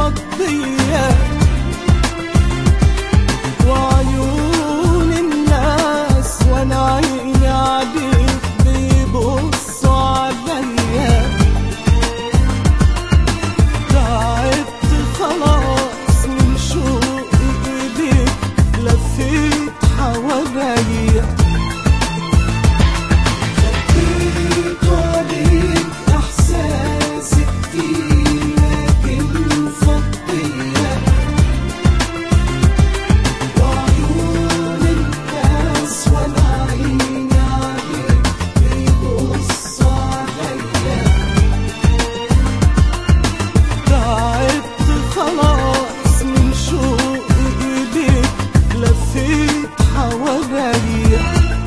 مفضية وعيون الناس وانا عيني عليك بيبصوا عليا تعبت خلاص من شوق ايديك لفيت حواليا خبيت عليك احساسي كتير لكن فضية وعيون الناس وانا عيني عليك بيبصوا عليا تعبت خلاص من شوق ايديك لفيت حواليا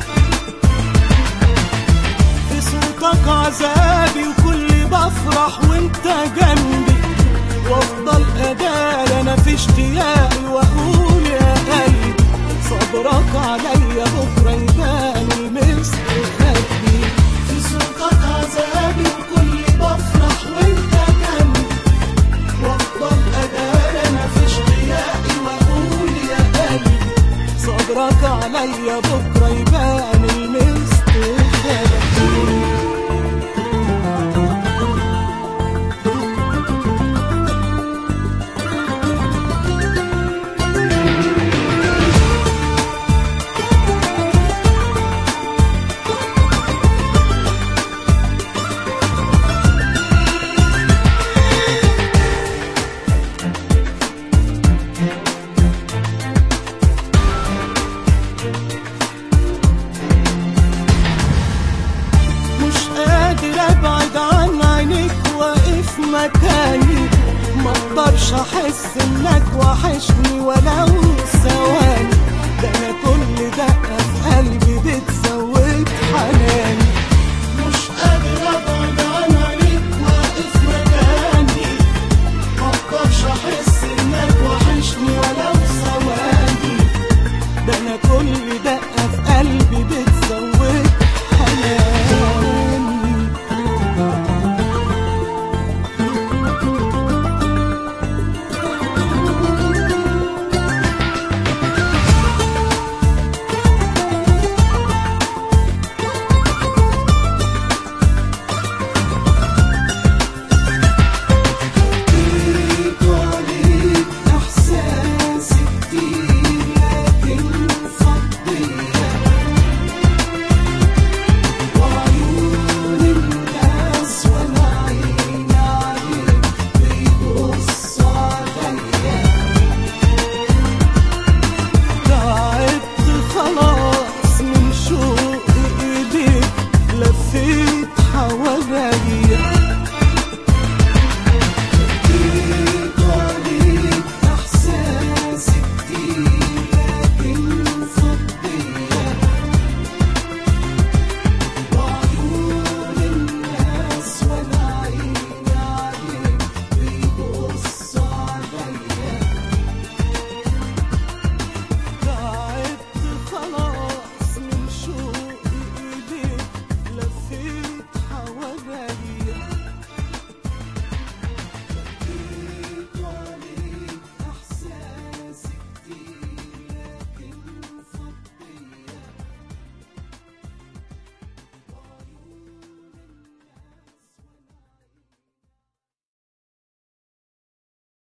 في صوتك عذابي وكل بفرح وانت جنبي وافضل ادار انا في اشتياقي واقول يا قلبي صبرك عليا بكره يبان المستخبي في صوتك عذابي وكل بفرح وانت جنبي وافضل ادار انا في اشتياقي واقول يا قلبي صبرك عليا بكره يبان المستخبي مش قادر ابعد عن عينيك واقف مكاني ما اقدرش احس انك وحشني ولو ثواني ده انا كل